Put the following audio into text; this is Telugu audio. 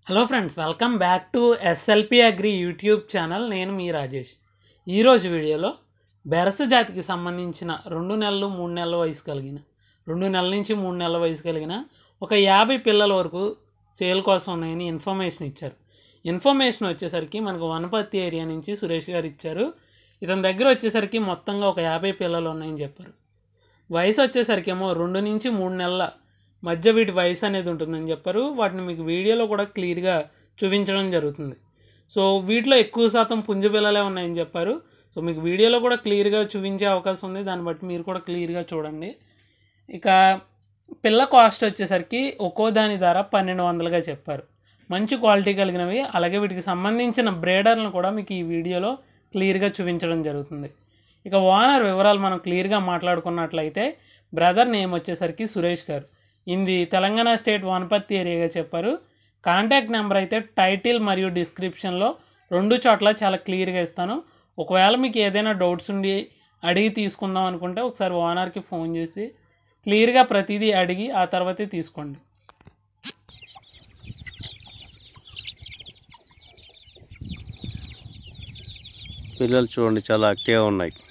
hello friends welcome back to SLP agri YouTube channel నేను మీ రాజేష్ ఈరోజు వీడియోలో బెరస జాతికి సంబంధించిన రెండు నెలలు మూడు నెలల వయసు కలిగిన రెండు నెలల నుంచి మూడు నెలల వయసు కలిగిన ఒక యాభై పిల్లల వరకు సేల్ కోసం ఉన్నాయని ఇన్ఫర్మేషన్ ఇచ్చారు ఇన్ఫర్మేషన్ వచ్చేసరికి మనకు వనపర్తి ఏరియా నుంచి సురేష్ గారు ఇచ్చారు ఇతని దగ్గర వచ్చేసరికి మొత్తంగా ఒక యాభై పిల్లలు ఉన్నాయని చెప్పారు వయసు వచ్చేసరికి ఏమో రెండు నుంచి మూడు నెలల మధ్య వీటి వయసు అనేది ఉంటుందని చెప్పారు వాటిని మీకు వీడియోలో కూడా క్లియర్గా చూపించడం జరుగుతుంది సో వీటిలో ఎక్కువ శాతం పుంజు పిల్లలే ఉన్నాయని చెప్పారు సో మీకు వీడియోలో కూడా క్లియర్గా చూపించే అవకాశం ఉంది దాన్ని బట్టి మీరు కూడా క్లియర్గా చూడండి ఇక పిల్ల కాస్ట్ వచ్చేసరికి ఒక్కో దాని ధర పన్నెండు వందలుగా చెప్పారు మంచి క్వాలిటీ కలిగినవి అలాగే వీటికి సంబంధించిన బ్రేడర్లను కూడా మీకు ఈ వీడియోలో క్లియర్గా చూపించడం జరుగుతుంది ఇక ఓనర్ వివరాలు మనం క్లియర్గా మాట్లాడుకున్నట్లయితే బ్రదర్ నేమ్ వచ్చేసరికి సురేష్ గారు ఇది తెలంగాణ స్టేట్ వనపర్తి ఏరియాగా చెప్పారు కాంటాక్ట్ నెంబర్ అయితే టైటిల్ మరియు డిస్క్రిప్షన్లో రెండు చోట్ల చాలా క్లియర్గా ఇస్తాను ఒకవేళ మీకు ఏదైనా డౌట్స్ ఉండి అడిగి తీసుకుందాం అనుకుంటే ఒకసారి ఓనర్కి ఫోన్ చేసి క్లియర్గా ప్రతిదీ అడిగి ఆ తర్వాతే తీసుకోండి పిల్లలు చూడండి చాలా యాక్టివ్గా ఉన్నాయి